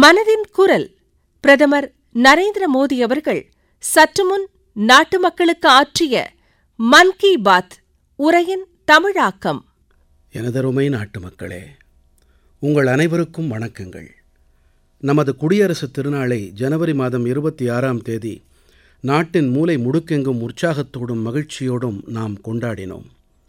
மனதின் குரல் பிரதமர் நரேந்திர மோடி அவர்கள் சற்றுமுன் நாட்டு மக்களுக்கு ஆற்றிய மன் கி பாத் உரையின் தமிழாக்கம் எனதருமை நாட்டு மக்களே உங்கள் அனைவருக்கும் வணக்கங்கள் நமது குடியரசுத் திருநாளை ஜனவரி மாதம் இருபத்தி ஆறாம் தேதி நாட்டின் மூலை முடுக்கெங்கும் உற்சாகத்தோடும் மகிழ்ச்சியோடும் நாம் கொண்டாடினோம்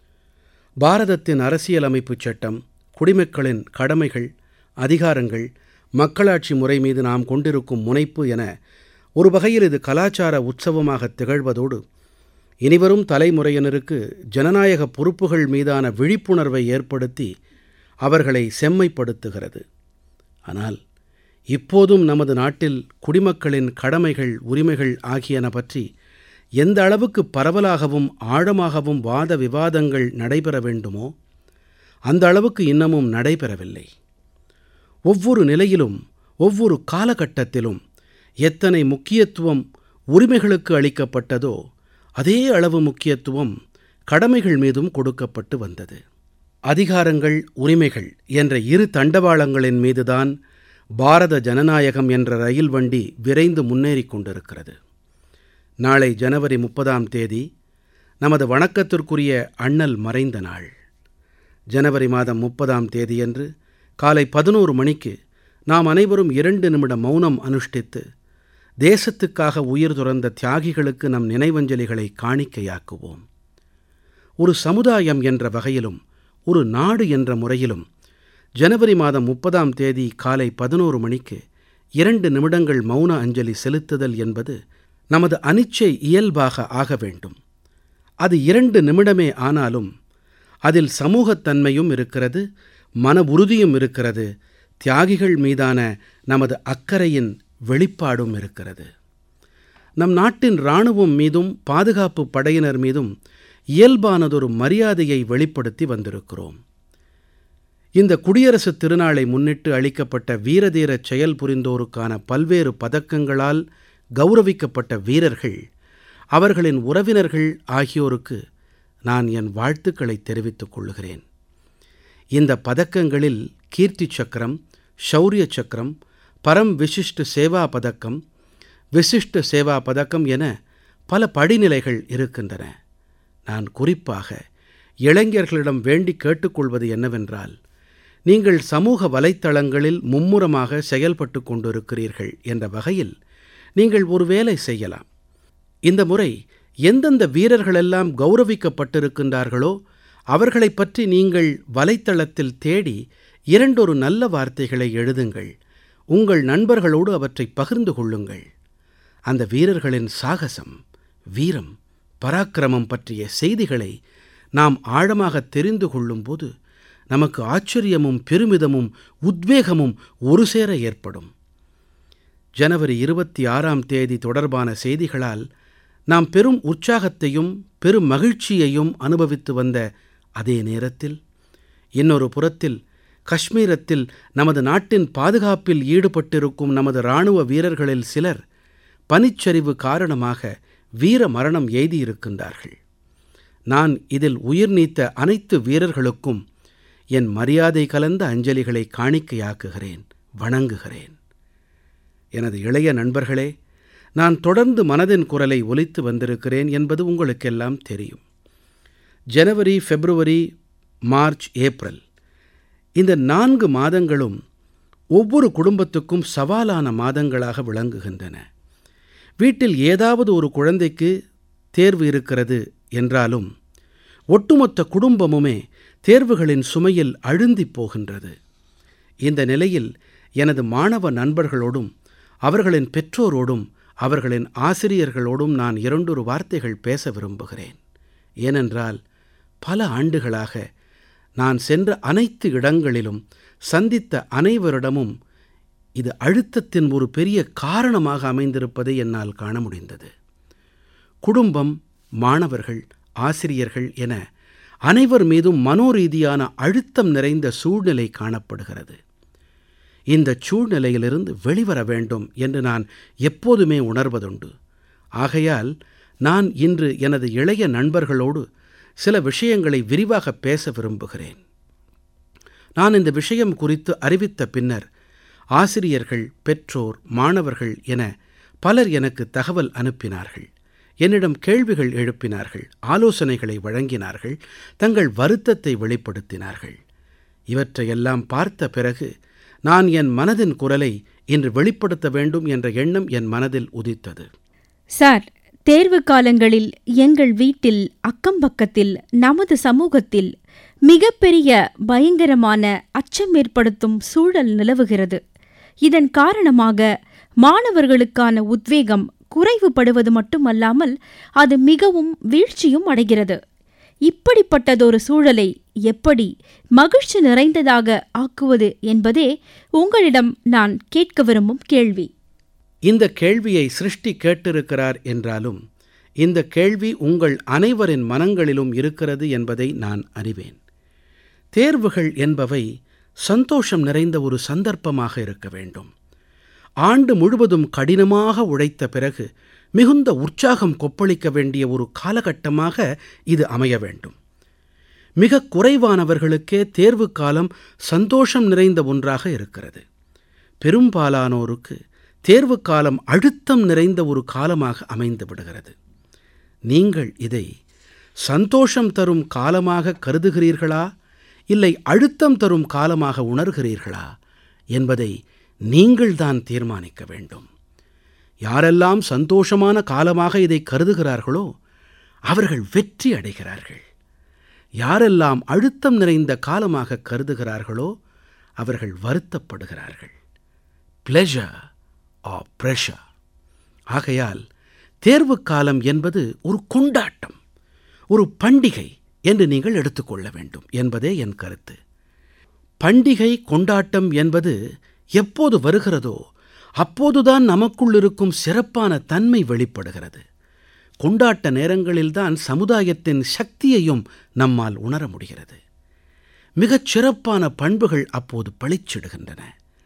பாரதத்தின் அரசியலமைப்புச் சட்டம் குடிமக்களின் கடமைகள் அதிகாரங்கள் மக்களாட்சி முறை மீது நாம் கொண்டிருக்கும் முனைப்பு என ஒரு வகையில் இது கலாச்சார உற்சவமாக திகழ்வதோடு இனிவரும் தலைமுறையினருக்கு ஜனநாயக பொறுப்புகள் மீதான விழிப்புணர்வை ஏற்படுத்தி அவர்களை செம்மைப்படுத்துகிறது ஆனால் இப்போதும் நமது நாட்டில் குடிமக்களின் கடமைகள் உரிமைகள் ஆகியன பற்றி எந்த அளவுக்கு பரவலாகவும் ஆழமாகவும் வாத விவாதங்கள் நடைபெற வேண்டுமோ அந்த அளவுக்கு இன்னமும் நடைபெறவில்லை ஒவ்வொரு நிலையிலும் ஒவ்வொரு காலகட்டத்திலும் எத்தனை முக்கியத்துவம் உரிமைகளுக்கு அளிக்கப்பட்டதோ அதே அளவு முக்கியத்துவம் கடமைகள் மீதும் கொடுக்கப்பட்டு வந்தது அதிகாரங்கள் உரிமைகள் என்ற இரு தண்டவாளங்களின் மீதுதான் பாரத ஜனநாயகம் என்ற ரயில் வண்டி விரைந்து முன்னேறிக் கொண்டிருக்கிறது நாளை ஜனவரி முப்பதாம் தேதி நமது வணக்கத்திற்குரிய அண்ணல் மறைந்த நாள் ஜனவரி மாதம் முப்பதாம் தேதியன்று காலை பதினோரு மணிக்கு நாம் அனைவரும் இரண்டு நிமிட மௌனம் அனுஷ்டித்து தேசத்துக்காக உயிர் துறந்த தியாகிகளுக்கு நம் நினைவஞ்சலிகளை காணிக்கையாக்குவோம் ஒரு சமுதாயம் என்ற வகையிலும் ஒரு நாடு என்ற முறையிலும் ஜனவரி மாதம் முப்பதாம் தேதி காலை பதினோரு மணிக்கு இரண்டு நிமிடங்கள் மௌன அஞ்சலி செலுத்துதல் என்பது நமது அனிச்சை இயல்பாக ஆக வேண்டும் அது இரண்டு நிமிடமே ஆனாலும் அதில் சமூகத்தன்மையும் இருக்கிறது மன உறுதியும் இருக்கிறது தியாகிகள் மீதான நமது அக்கறையின் வெளிப்பாடும் இருக்கிறது நம் நாட்டின் இராணுவம் மீதும் பாதுகாப்பு படையினர் மீதும் இயல்பானதொரு மரியாதையை வெளிப்படுத்தி வந்திருக்கிறோம் இந்த குடியரசுத் திருநாளை முன்னிட்டு அளிக்கப்பட்ட வீரதீரச் செயல் புரிந்தோருக்கான பல்வேறு பதக்கங்களால் கௌரவிக்கப்பட்ட வீரர்கள் அவர்களின் உறவினர்கள் ஆகியோருக்கு நான் என் வாழ்த்துக்களை தெரிவித்துக் கொள்கிறேன் இந்த பதக்கங்களில் கீர்த்தி சக்கரம் ஷௌரிய சக்கரம் பரம் விசிஷ்ட சேவா பதக்கம் விசிஷ்ட சேவா பதக்கம் என பல படிநிலைகள் இருக்கின்றன நான் குறிப்பாக இளைஞர்களிடம் வேண்டி கேட்டுக்கொள்வது என்னவென்றால் நீங்கள் சமூக வலைத்தளங்களில் மும்முரமாக செயல்பட்டு கொண்டிருக்கிறீர்கள் என்ற வகையில் நீங்கள் ஒரு வேலை செய்யலாம் இந்த முறை எந்தெந்த வீரர்களெல்லாம் கௌரவிக்கப்பட்டிருக்கின்றார்களோ அவர்களைப் பற்றி நீங்கள் வலைத்தளத்தில் தேடி இரண்டொரு நல்ல வார்த்தைகளை எழுதுங்கள் உங்கள் நண்பர்களோடு அவற்றை பகிர்ந்து கொள்ளுங்கள் அந்த வீரர்களின் சாகசம் வீரம் பராக்கிரமம் பற்றிய செய்திகளை நாம் ஆழமாக தெரிந்து கொள்ளும்போது நமக்கு ஆச்சரியமும் பெருமிதமும் உத்வேகமும் ஒரு சேர ஏற்படும் ஜனவரி இருபத்தி ஆறாம் தேதி தொடர்பான செய்திகளால் நாம் பெரும் உற்சாகத்தையும் பெரும் மகிழ்ச்சியையும் அனுபவித்து வந்த அதே நேரத்தில் இன்னொரு புறத்தில் கஷ்மீரத்தில் நமது நாட்டின் பாதுகாப்பில் ஈடுபட்டிருக்கும் நமது இராணுவ வீரர்களில் சிலர் பனிச்சரிவு காரணமாக வீர மரணம் எய்தியிருக்கின்றார்கள் நான் இதில் உயிர் நீத்த அனைத்து வீரர்களுக்கும் என் மரியாதை கலந்த அஞ்சலிகளை காணிக்கையாக்குகிறேன் வணங்குகிறேன் எனது இளைய நண்பர்களே நான் தொடர்ந்து மனதின் குரலை ஒலித்து வந்திருக்கிறேன் என்பது உங்களுக்கெல்லாம் தெரியும் ஜனவரி பிப்ரவரி மார்ச் ஏப்ரல் இந்த நான்கு மாதங்களும் ஒவ்வொரு குடும்பத்துக்கும் சவாலான மாதங்களாக விளங்குகின்றன வீட்டில் ஏதாவது ஒரு குழந்தைக்கு தேர்வு இருக்கிறது என்றாலும் ஒட்டுமொத்த குடும்பமுமே தேர்வுகளின் சுமையில் அழுந்திப் போகின்றது இந்த நிலையில் எனது மாணவ நண்பர்களோடும் அவர்களின் பெற்றோரோடும் அவர்களின் ஆசிரியர்களோடும் நான் இரண்டொரு வார்த்தைகள் பேச விரும்புகிறேன் ஏனென்றால் பல ஆண்டுகளாக நான் சென்ற அனைத்து இடங்களிலும் சந்தித்த அனைவரிடமும் இது அழுத்தத்தின் ஒரு பெரிய காரணமாக அமைந்திருப்பதை என்னால் காண முடிந்தது குடும்பம் மாணவர்கள் ஆசிரியர்கள் என அனைவர் மீதும் மனோரீதியான அழுத்தம் நிறைந்த சூழ்நிலை காணப்படுகிறது இந்தச் சூழ்நிலையிலிருந்து வெளிவர வேண்டும் என்று நான் எப்போதுமே உணர்வதுண்டு ஆகையால் நான் இன்று எனது இளைய நண்பர்களோடு சில விஷயங்களை விரிவாக பேச விரும்புகிறேன் நான் இந்த விஷயம் குறித்து அறிவித்த பின்னர் ஆசிரியர்கள் பெற்றோர் மாணவர்கள் என பலர் எனக்கு தகவல் அனுப்பினார்கள் என்னிடம் கேள்விகள் எழுப்பினார்கள் ஆலோசனைகளை வழங்கினார்கள் தங்கள் வருத்தத்தை வெளிப்படுத்தினார்கள் இவற்றையெல்லாம் பார்த்த பிறகு நான் என் மனதின் குரலை இன்று வெளிப்படுத்த வேண்டும் என்ற எண்ணம் என் மனதில் உதித்தது சார் தேர்வு காலங்களில் எங்கள் வீட்டில் அக்கம்பக்கத்தில் நமது சமூகத்தில் மிகப்பெரிய பயங்கரமான அச்சம் ஏற்படுத்தும் சூழல் நிலவுகிறது இதன் காரணமாக மாணவர்களுக்கான உத்வேகம் குறைவுபடுவது மட்டுமல்லாமல் அது மிகவும் வீழ்ச்சியும் அடைகிறது இப்படிப்பட்டதொரு சூழலை எப்படி மகிழ்ச்சி நிறைந்ததாக ஆக்குவது என்பதே உங்களிடம் நான் கேட்க விரும்பும் கேள்வி இந்த கேள்வியை சிருஷ்டி கேட்டிருக்கிறார் என்றாலும் இந்த கேள்வி உங்கள் அனைவரின் மனங்களிலும் இருக்கிறது என்பதை நான் அறிவேன் தேர்வுகள் என்பவை சந்தோஷம் நிறைந்த ஒரு சந்தர்ப்பமாக இருக்க வேண்டும் ஆண்டு முழுவதும் கடினமாக உழைத்த பிறகு மிகுந்த உற்சாகம் கொப்பளிக்க வேண்டிய ஒரு காலகட்டமாக இது அமைய வேண்டும் மிக குறைவானவர்களுக்கே தேர்வு காலம் சந்தோஷம் நிறைந்த ஒன்றாக இருக்கிறது பெரும்பாலானோருக்கு தேர்வு காலம் அழுத்தம் நிறைந்த ஒரு காலமாக அமைந்து விடுகிறது நீங்கள் இதை சந்தோஷம் தரும் காலமாக கருதுகிறீர்களா இல்லை அழுத்தம் தரும் காலமாக உணர்கிறீர்களா என்பதை நீங்கள்தான் தீர்மானிக்க வேண்டும் யாரெல்லாம் சந்தோஷமான காலமாக இதை கருதுகிறார்களோ அவர்கள் வெற்றி அடைகிறார்கள் யாரெல்லாம் அழுத்தம் நிறைந்த காலமாக கருதுகிறார்களோ அவர்கள் வருத்தப்படுகிறார்கள் பிளெஷர் ஆ ப்ரெஷர் ஆகையால் தேர்வு காலம் என்பது ஒரு கொண்டாட்டம் ஒரு பண்டிகை என்று நீங்கள் எடுத்துக்கொள்ள வேண்டும் என்பதே என் கருத்து பண்டிகை கொண்டாட்டம் என்பது எப்போது வருகிறதோ அப்போதுதான் நமக்குள் இருக்கும் சிறப்பான தன்மை வெளிப்படுகிறது கொண்டாட்ட நேரங்களில்தான் சமுதாயத்தின் சக்தியையும் நம்மால் உணர முடிகிறது மிகச் சிறப்பான பண்புகள் அப்போது பளிச்சிடுகின்றன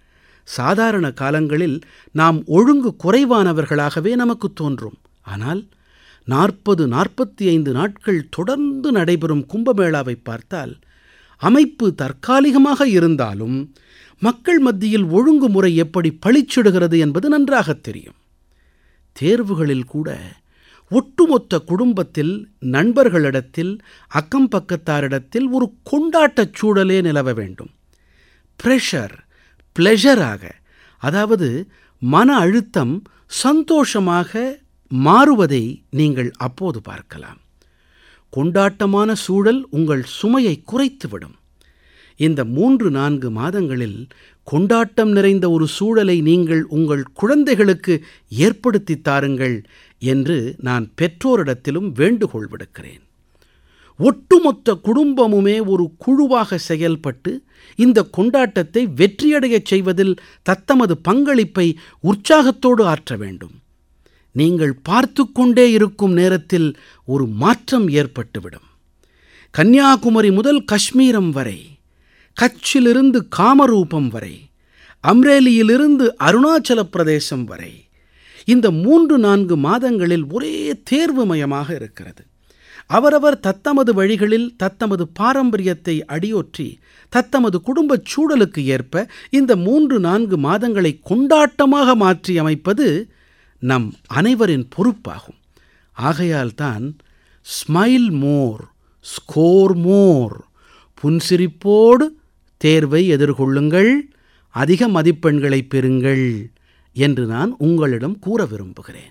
சாதாரண காலங்களில் நாம் ஒழுங்கு குறைவானவர்களாகவே நமக்கு தோன்றும் ஆனால் நாற்பது நாற்பத்தி ஐந்து நாட்கள் தொடர்ந்து நடைபெறும் கும்பமேளாவை பார்த்தால் அமைப்பு தற்காலிகமாக இருந்தாலும் மக்கள் மத்தியில் ஒழுங்குமுறை எப்படி பளிச்சிடுகிறது என்பது நன்றாகத் தெரியும் தேர்வுகளில் கூட ஒட்டுமொத்த குடும்பத்தில் நண்பர்களிடத்தில் அக்கம் பக்கத்தாரிடத்தில் ஒரு கொண்டாட்டச் சூழலே நிலவ வேண்டும் ப்ரெஷர் பிளெஷராக அதாவது மன அழுத்தம் சந்தோஷமாக மாறுவதை நீங்கள் அப்போது பார்க்கலாம் கொண்டாட்டமான சூழல் உங்கள் சுமையை குறைத்துவிடும் இந்த மூன்று நான்கு மாதங்களில் கொண்டாட்டம் நிறைந்த ஒரு சூழலை நீங்கள் உங்கள் குழந்தைகளுக்கு ஏற்படுத்தித் தாருங்கள் என்று நான் பெற்றோரிடத்திலும் வேண்டுகோள் விடுக்கிறேன் ஒட்டுமொத்த குடும்பமுமே ஒரு குழுவாக செயல்பட்டு இந்த கொண்டாட்டத்தை வெற்றியடையச் செய்வதில் தத்தமது பங்களிப்பை உற்சாகத்தோடு ஆற்ற வேண்டும் நீங்கள் பார்த்து கொண்டே இருக்கும் நேரத்தில் ஒரு மாற்றம் ஏற்பட்டுவிடும் கன்னியாகுமரி முதல் காஷ்மீரம் வரை கச்சிலிருந்து காமரூபம் வரை அம்ரேலியிலிருந்து அருணாச்சல பிரதேசம் வரை இந்த மூன்று நான்கு மாதங்களில் ஒரே தேர்வுமயமாக இருக்கிறது அவரவர் தத்தமது வழிகளில் தத்தமது பாரம்பரியத்தை அடியொற்றி தத்தமது குடும்பச் சூழலுக்கு ஏற்ப இந்த மூன்று நான்கு மாதங்களை கொண்டாட்டமாக மாற்றி அமைப்பது நம் அனைவரின் பொறுப்பாகும் ஆகையால்தான் ஸ்மைல் மோர் ஸ்கோர் மோர் புன்சிரிப்போடு தேர்வை எதிர்கொள்ளுங்கள் அதிக மதிப்பெண்களை பெறுங்கள் என்று நான் உங்களிடம் கூற விரும்புகிறேன்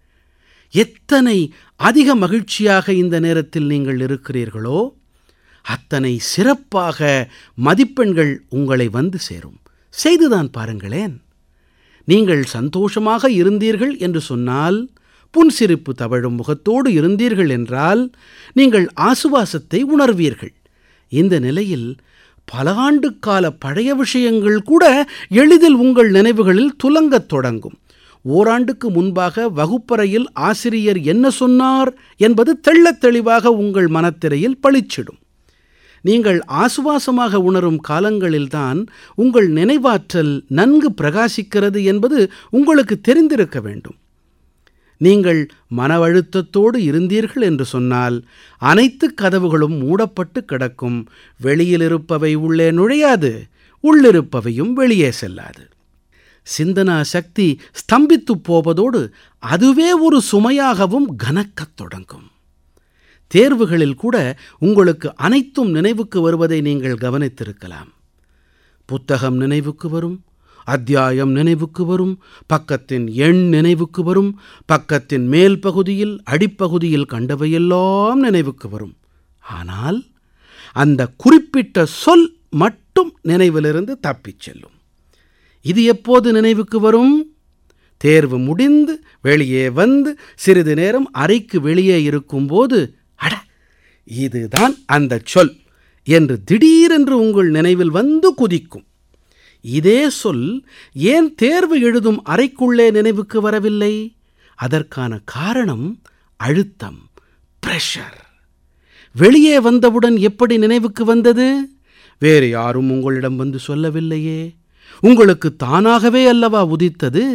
எத்தனை அதிக மகிழ்ச்சியாக இந்த நேரத்தில் நீங்கள் இருக்கிறீர்களோ அத்தனை சிறப்பாக மதிப்பெண்கள் உங்களை வந்து சேரும் செய்துதான் பாருங்களேன் நீங்கள் சந்தோஷமாக இருந்தீர்கள் என்று சொன்னால் புன்சிரிப்பு தவழும் முகத்தோடு இருந்தீர்கள் என்றால் நீங்கள் ஆசுவாசத்தை உணர்வீர்கள் இந்த நிலையில் பல ஆண்டுக்கால பழைய விஷயங்கள் கூட எளிதில் உங்கள் நினைவுகளில் துலங்கத் தொடங்கும் ஓராண்டுக்கு முன்பாக வகுப்பறையில் ஆசிரியர் என்ன சொன்னார் என்பது தெள்ளத் தெளிவாக உங்கள் மனத்திரையில் பளிச்சிடும் நீங்கள் ஆசுவாசமாக உணரும் காலங்களில்தான் உங்கள் நினைவாற்றல் நன்கு பிரகாசிக்கிறது என்பது உங்களுக்கு தெரிந்திருக்க வேண்டும் நீங்கள் மன அழுத்தத்தோடு இருந்தீர்கள் என்று சொன்னால் அனைத்து கதவுகளும் மூடப்பட்டு கிடக்கும் வெளியில் இருப்பவை உள்ளே நுழையாது உள்ளிருப்பவையும் வெளியே செல்லாது சிந்தனா சக்தி ஸ்தம்பித்துப் போவதோடு அதுவே ஒரு சுமையாகவும் கனக்கத் தொடங்கும் தேர்வுகளில் கூட உங்களுக்கு அனைத்தும் நினைவுக்கு வருவதை நீங்கள் கவனித்திருக்கலாம் புத்தகம் நினைவுக்கு வரும் அத்தியாயம் நினைவுக்கு வரும் பக்கத்தின் எண் நினைவுக்கு வரும் பக்கத்தின் மேல் பகுதியில் அடிப்பகுதியில் கண்டவையெல்லாம் நினைவுக்கு வரும் ஆனால் அந்த குறிப்பிட்ட சொல் மட்டும் நினைவிலிருந்து தப்பிச் செல்லும் இது எப்போது நினைவுக்கு வரும் தேர்வு முடிந்து வெளியே வந்து சிறிது நேரம் அறைக்கு வெளியே இருக்கும்போது அட இதுதான் அந்த சொல் என்று திடீரென்று உங்கள் நினைவில் வந்து குதிக்கும் இதே சொல் ஏன் தேர்வு எழுதும் அறைக்குள்ளே நினைவுக்கு வரவில்லை அதற்கான காரணம் அழுத்தம் பிரஷர் வெளியே வந்தவுடன் எப்படி நினைவுக்கு வந்தது வேறு யாரும் உங்களிடம் வந்து சொல்லவில்லையே உங்களுக்கு தானாகவே அல்லவா உதித்தது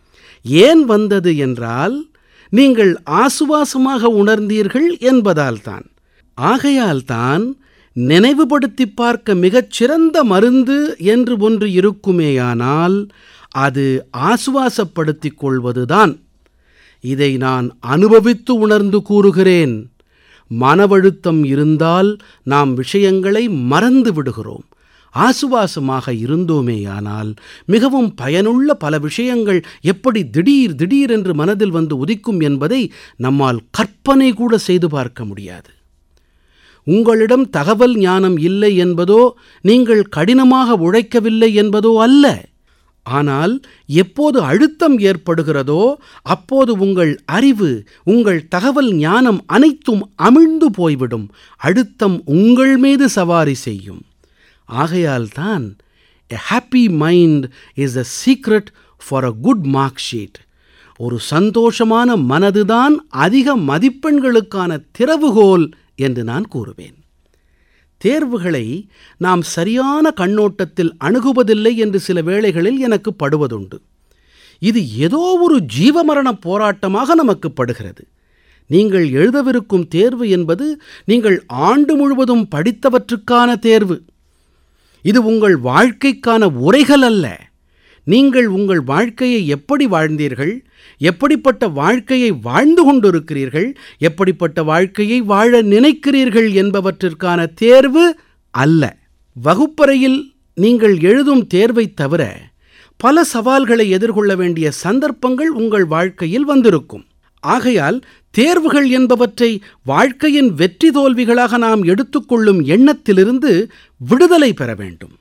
ஏன் வந்தது என்றால் நீங்கள் ஆசுவாசமாக உணர்ந்தீர்கள் என்பதால்தான் ஆகையால்தான் நினைவுபடுத்தி பார்க்க மிகச் சிறந்த மருந்து என்று ஒன்று இருக்குமேயானால் அது ஆசுவாசப்படுத்திக் கொள்வதுதான் இதை நான் அனுபவித்து உணர்ந்து கூறுகிறேன் மனவழுத்தம் இருந்தால் நாம் விஷயங்களை மறந்து விடுகிறோம் ஆசுவாசமாக இருந்தோமேயானால் மிகவும் பயனுள்ள பல விஷயங்கள் எப்படி திடீர் திடீரென்று மனதில் வந்து உதிக்கும் என்பதை நம்மால் கற்பனை கூட செய்து பார்க்க முடியாது உங்களிடம் தகவல் ஞானம் இல்லை என்பதோ நீங்கள் கடினமாக உழைக்கவில்லை என்பதோ அல்ல ஆனால் எப்போது அழுத்தம் ஏற்படுகிறதோ அப்போது உங்கள் அறிவு உங்கள் தகவல் ஞானம் அனைத்தும் அமிழ்ந்து போய்விடும் அழுத்தம் உங்கள் மீது சவாரி செய்யும் ஆகையால்தான் a happy mind is a secret for a good mark sheet ஒரு சந்தோஷமான மனதுதான் அதிக மதிப்பெண்களுக்கான திறவுகோல் என்று நான் கூறுவேன் தேர்வுகளை நாம் சரியான கண்ணோட்டத்தில் அணுகுவதில்லை என்று சில வேளைகளில் எனக்கு படுவதுண்டு இது ஏதோ ஒரு ஜீவமரண போராட்டமாக நமக்கு படுகிறது நீங்கள் எழுதவிருக்கும் தேர்வு என்பது நீங்கள் ஆண்டு முழுவதும் படித்தவற்றுக்கான தேர்வு இது உங்கள் வாழ்க்கைக்கான உரைகள் அல்ல நீங்கள் உங்கள் வாழ்க்கையை எப்படி வாழ்ந்தீர்கள் எப்படிப்பட்ட வாழ்க்கையை வாழ்ந்து கொண்டிருக்கிறீர்கள் எப்படிப்பட்ட வாழ்க்கையை வாழ நினைக்கிறீர்கள் என்பவற்றிற்கான தேர்வு அல்ல வகுப்பறையில் நீங்கள் எழுதும் தேர்வைத் தவிர பல சவால்களை எதிர்கொள்ள வேண்டிய சந்தர்ப்பங்கள் உங்கள் வாழ்க்கையில் வந்திருக்கும் ஆகையால் தேர்வுகள் என்பவற்றை வாழ்க்கையின் வெற்றி தோல்விகளாக நாம் எடுத்துக்கொள்ளும் எண்ணத்திலிருந்து விடுதலை பெற வேண்டும்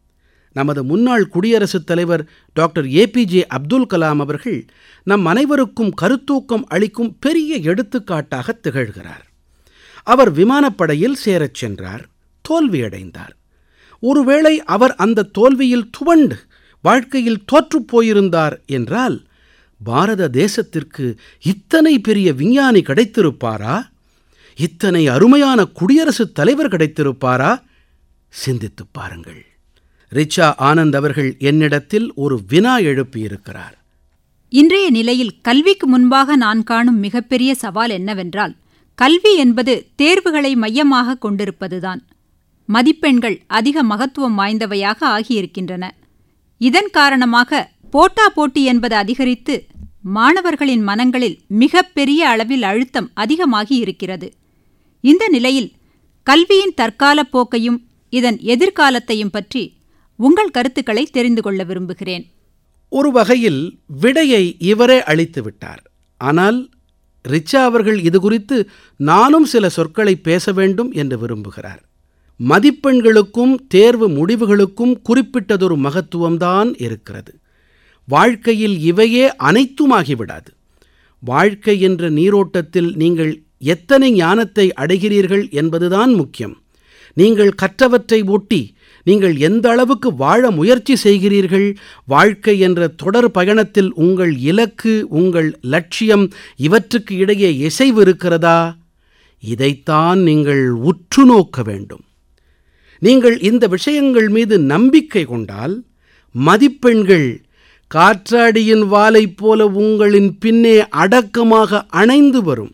நமது முன்னாள் குடியரசுத் தலைவர் டாக்டர் ஏபிஜே அப்துல் கலாம் அவர்கள் நம் அனைவருக்கும் கருத்தூக்கம் அளிக்கும் பெரிய எடுத்துக்காட்டாக திகழ்கிறார் அவர் விமானப்படையில் சேரச் சென்றார் தோல்வியடைந்தார் ஒருவேளை அவர் அந்த தோல்வியில் துவண்டு வாழ்க்கையில் தோற்றுப் போயிருந்தார் என்றால் பாரத தேசத்திற்கு இத்தனை பெரிய விஞ்ஞானி கிடைத்திருப்பாரா இத்தனை அருமையான குடியரசுத் தலைவர் கிடைத்திருப்பாரா சிந்தித்துப் பாருங்கள் ரிச்சா ஆனந்த் அவர்கள் என்னிடத்தில் ஒரு வினா எழுப்பியிருக்கிறார் இன்றைய நிலையில் கல்விக்கு முன்பாக நான் காணும் மிகப்பெரிய சவால் என்னவென்றால் கல்வி என்பது தேர்வுகளை மையமாக கொண்டிருப்பதுதான் மதிப்பெண்கள் அதிக மகத்துவம் வாய்ந்தவையாக ஆகியிருக்கின்றன இதன் காரணமாக போட்டா போட்டி என்பது அதிகரித்து மாணவர்களின் மனங்களில் மிகப்பெரிய அளவில் அழுத்தம் அதிகமாகி இருக்கிறது இந்த நிலையில் கல்வியின் தற்கால போக்கையும் இதன் எதிர்காலத்தையும் பற்றி உங்கள் கருத்துக்களை தெரிந்து கொள்ள விரும்புகிறேன் ஒரு வகையில் விடையை இவரே அளித்து விட்டார் ஆனால் ரிச்சா அவர்கள் இது குறித்து நானும் சில சொற்களை பேச வேண்டும் என்று விரும்புகிறார் மதிப்பெண்களுக்கும் தேர்வு முடிவுகளுக்கும் குறிப்பிட்டதொரு மகத்துவம்தான் இருக்கிறது வாழ்க்கையில் இவையே அனைத்துமாகிவிடாது வாழ்க்கை என்ற நீரோட்டத்தில் நீங்கள் எத்தனை ஞானத்தை அடைகிறீர்கள் என்பதுதான் முக்கியம் நீங்கள் கற்றவற்றை ஒட்டி நீங்கள் எந்த அளவுக்கு வாழ முயற்சி செய்கிறீர்கள் வாழ்க்கை என்ற தொடர் பயணத்தில் உங்கள் இலக்கு உங்கள் லட்சியம் இவற்றுக்கு இடையே இசைவு இருக்கிறதா இதைத்தான் நீங்கள் உற்று நோக்க வேண்டும் நீங்கள் இந்த விஷயங்கள் மீது நம்பிக்கை கொண்டால் மதிப்பெண்கள் காற்றாடியின் வாலைப் போல உங்களின் பின்னே அடக்கமாக அணைந்து வரும்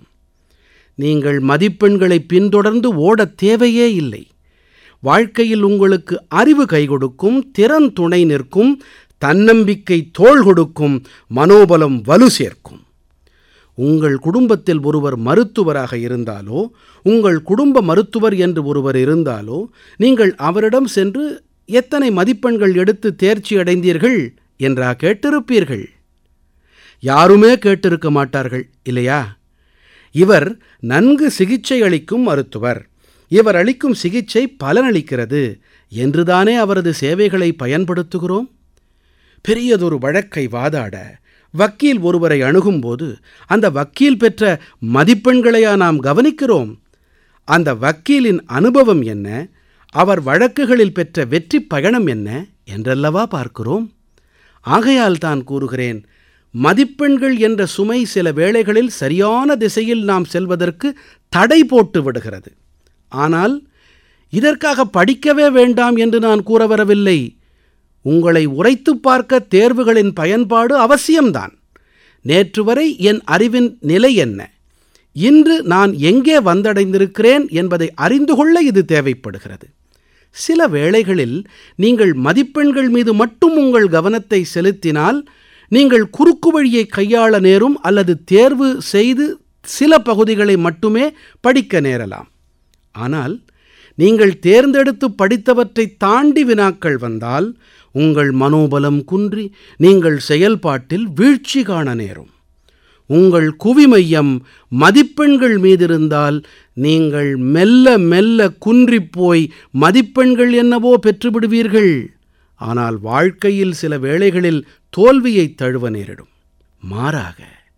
நீங்கள் மதிப்பெண்களை பின்தொடர்ந்து ஓடத் தேவையே இல்லை வாழ்க்கையில் உங்களுக்கு அறிவு கை கொடுக்கும் திறன் துணை நிற்கும் தன்னம்பிக்கை தோள் கொடுக்கும் மனோபலம் வலு சேர்க்கும் உங்கள் குடும்பத்தில் ஒருவர் மருத்துவராக இருந்தாலோ உங்கள் குடும்ப மருத்துவர் என்று ஒருவர் இருந்தாலோ நீங்கள் அவரிடம் சென்று எத்தனை மதிப்பெண்கள் எடுத்து தேர்ச்சி அடைந்தீர்கள் என்றா கேட்டிருப்பீர்கள் யாருமே கேட்டிருக்க மாட்டார்கள் இல்லையா இவர் நன்கு சிகிச்சை அளிக்கும் மருத்துவர் இவர் அளிக்கும் சிகிச்சை பலனளிக்கிறது என்றுதானே அவரது சேவைகளை பயன்படுத்துகிறோம் பெரியதொரு வழக்கை வாதாட வக்கீல் ஒருவரை அணுகும்போது அந்த வக்கீல் பெற்ற மதிப்பெண்களையா நாம் கவனிக்கிறோம் அந்த வக்கீலின் அனுபவம் என்ன அவர் வழக்குகளில் பெற்ற வெற்றி பயணம் என்ன என்றல்லவா பார்க்கிறோம் ஆகையால் தான் கூறுகிறேன் மதிப்பெண்கள் என்ற சுமை சில வேளைகளில் சரியான திசையில் நாம் செல்வதற்கு தடை போட்டு விடுகிறது ஆனால் இதற்காக படிக்கவே வேண்டாம் என்று நான் கூற வரவில்லை உங்களை உரைத்துப் பார்க்க தேர்வுகளின் பயன்பாடு அவசியம்தான் நேற்று வரை என் அறிவின் நிலை என்ன இன்று நான் எங்கே வந்தடைந்திருக்கிறேன் என்பதை அறிந்து கொள்ள இது தேவைப்படுகிறது சில வேளைகளில் நீங்கள் மதிப்பெண்கள் மீது மட்டும் உங்கள் கவனத்தை செலுத்தினால் நீங்கள் குறுக்கு வழியை கையாள நேரும் அல்லது தேர்வு செய்து சில பகுதிகளை மட்டுமே படிக்க நேரலாம் ஆனால் நீங்கள் தேர்ந்தெடுத்து படித்தவற்றை தாண்டி வினாக்கள் வந்தால் உங்கள் மனோபலம் குன்றி நீங்கள் செயல்பாட்டில் வீழ்ச்சி காண நேரும் உங்கள் குவிமையம் மதிப்பெண்கள் மீதிருந்தால் நீங்கள் மெல்ல மெல்ல குன்றிப்போய் மதிப்பெண்கள் என்னவோ பெற்றுவிடுவீர்கள் ஆனால் வாழ்க்கையில் சில வேளைகளில் தோல்வியை தழுவ நேரிடும் மாறாக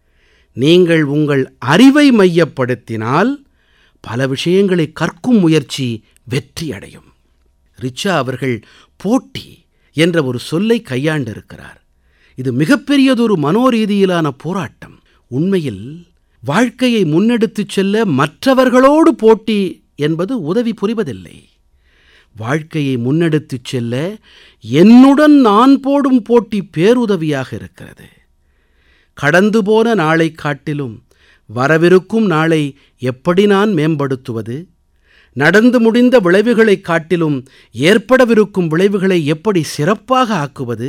நீங்கள் உங்கள் அறிவை மையப்படுத்தினால் பல விஷயங்களை கற்கும் முயற்சி வெற்றி அடையும் ரிச்சா அவர்கள் போட்டி என்ற ஒரு சொல்லை கையாண்டிருக்கிறார் இது மிகப்பெரியதொரு மனோரீதியிலான போராட்டம் உண்மையில் வாழ்க்கையை முன்னெடுத்துச் செல்ல மற்றவர்களோடு போட்டி என்பது உதவி புரிவதில்லை வாழ்க்கையை முன்னெடுத்துச் செல்ல என்னுடன் நான் போடும் போட்டி பேருதவியாக இருக்கிறது கடந்து போன நாளை காட்டிலும் வரவிருக்கும் நாளை எப்படி நான் மேம்படுத்துவது நடந்து முடிந்த விளைவுகளைக் காட்டிலும் ஏற்படவிருக்கும் விளைவுகளை எப்படி சிறப்பாக ஆக்குவது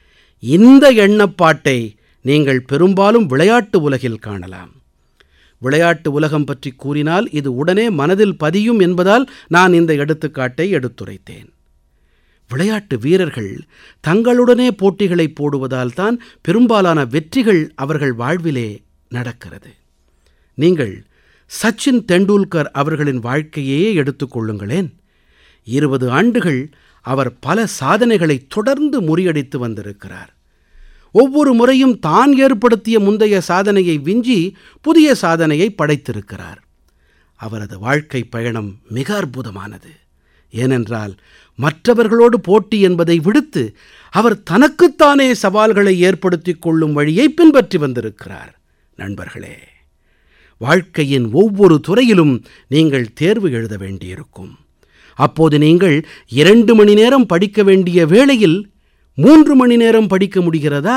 இந்த எண்ணப்பாட்டை நீங்கள் பெரும்பாலும் விளையாட்டு உலகில் காணலாம் விளையாட்டு உலகம் பற்றி கூறினால் இது உடனே மனதில் பதியும் என்பதால் நான் இந்த எடுத்துக்காட்டை எடுத்துரைத்தேன் விளையாட்டு வீரர்கள் தங்களுடனே போட்டிகளை போடுவதால் தான் பெரும்பாலான வெற்றிகள் அவர்கள் வாழ்விலே நடக்கிறது நீங்கள் சச்சின் தெண்டுல்கர் அவர்களின் வாழ்க்கையே எடுத்துக்கொள்ளுங்களேன் இருபது ஆண்டுகள் அவர் பல சாதனைகளை தொடர்ந்து முறியடித்து வந்திருக்கிறார் ஒவ்வொரு முறையும் தான் ஏற்படுத்திய முந்தைய சாதனையை விஞ்சி புதிய சாதனையை படைத்திருக்கிறார் அவரது வாழ்க்கை பயணம் மிக அற்புதமானது ஏனென்றால் மற்றவர்களோடு போட்டி என்பதை விடுத்து அவர் தனக்குத்தானே சவால்களை ஏற்படுத்திக் கொள்ளும் வழியை பின்பற்றி வந்திருக்கிறார் நண்பர்களே வாழ்க்கையின் ஒவ்வொரு துறையிலும் நீங்கள் தேர்வு எழுத வேண்டியிருக்கும் அப்போது நீங்கள் இரண்டு மணி நேரம் படிக்க வேண்டிய வேளையில் மூன்று மணி நேரம் படிக்க முடிகிறதா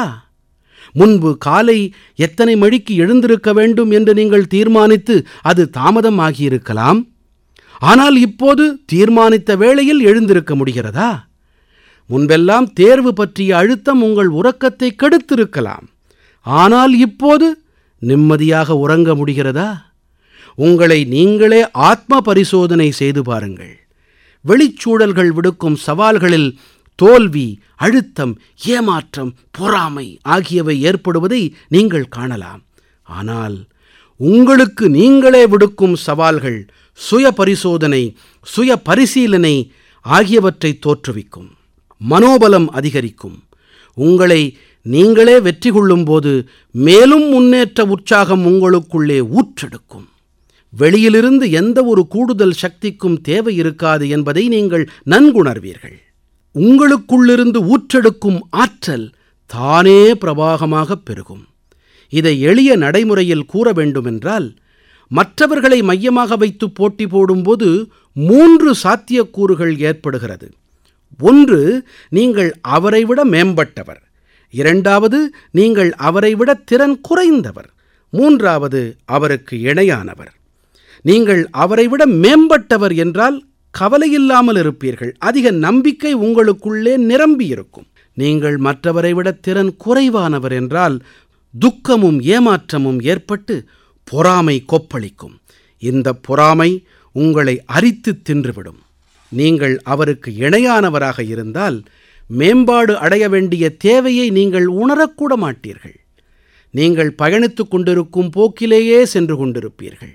முன்பு காலை எத்தனை மணிக்கு எழுந்திருக்க வேண்டும் என்று நீங்கள் தீர்மானித்து அது தாமதம் ஆகியிருக்கலாம் ஆனால் இப்போது தீர்மானித்த வேளையில் எழுந்திருக்க முடிகிறதா முன்பெல்லாம் தேர்வு பற்றிய அழுத்தம் உங்கள் உறக்கத்தை கெடுத்திருக்கலாம் ஆனால் இப்போது நிம்மதியாக உறங்க முடிகிறதா உங்களை நீங்களே ஆத்ம பரிசோதனை செய்து பாருங்கள் வெளிச்சூழல்கள் விடுக்கும் சவால்களில் தோல்வி அழுத்தம் ஏமாற்றம் பொறாமை ஆகியவை ஏற்படுவதை நீங்கள் காணலாம் ஆனால் உங்களுக்கு நீங்களே விடுக்கும் சவால்கள் சுய பரிசோதனை சுய பரிசீலனை ஆகியவற்றை தோற்றுவிக்கும் மனோபலம் அதிகரிக்கும் உங்களை நீங்களே வெற்றி கொள்ளும்போது மேலும் முன்னேற்ற உற்சாகம் உங்களுக்குள்ளே ஊற்றெடுக்கும் வெளியிலிருந்து எந்த ஒரு கூடுதல் சக்திக்கும் தேவை இருக்காது என்பதை நீங்கள் நன்குணர்வீர்கள் உங்களுக்குள்ளிருந்து ஊற்றெடுக்கும் ஆற்றல் தானே பிரவாகமாகப் பெருகும் இதை எளிய நடைமுறையில் கூற வேண்டுமென்றால் மற்றவர்களை மையமாக வைத்து போட்டி போடும்போது மூன்று சாத்தியக்கூறுகள் ஏற்படுகிறது ஒன்று நீங்கள் அவரை விட மேம்பட்டவர் இரண்டாவது நீங்கள் அவரை விட திறன் குறைந்தவர் மூன்றாவது அவருக்கு இணையானவர் நீங்கள் அவரை விட மேம்பட்டவர் என்றால் கவலையில்லாமல் இருப்பீர்கள் அதிக நம்பிக்கை உங்களுக்குள்ளே நிரம்பியிருக்கும் நீங்கள் மற்றவரை விட திறன் குறைவானவர் என்றால் துக்கமும் ஏமாற்றமும் ஏற்பட்டு பொறாமை கொப்பளிக்கும் இந்த பொறாமை உங்களை அரித்து தின்றுவிடும் நீங்கள் அவருக்கு இணையானவராக இருந்தால் மேம்பாடு அடைய வேண்டிய தேவையை நீங்கள் உணரக்கூட மாட்டீர்கள் நீங்கள் பயணித்துக் கொண்டிருக்கும் போக்கிலேயே சென்று கொண்டிருப்பீர்கள்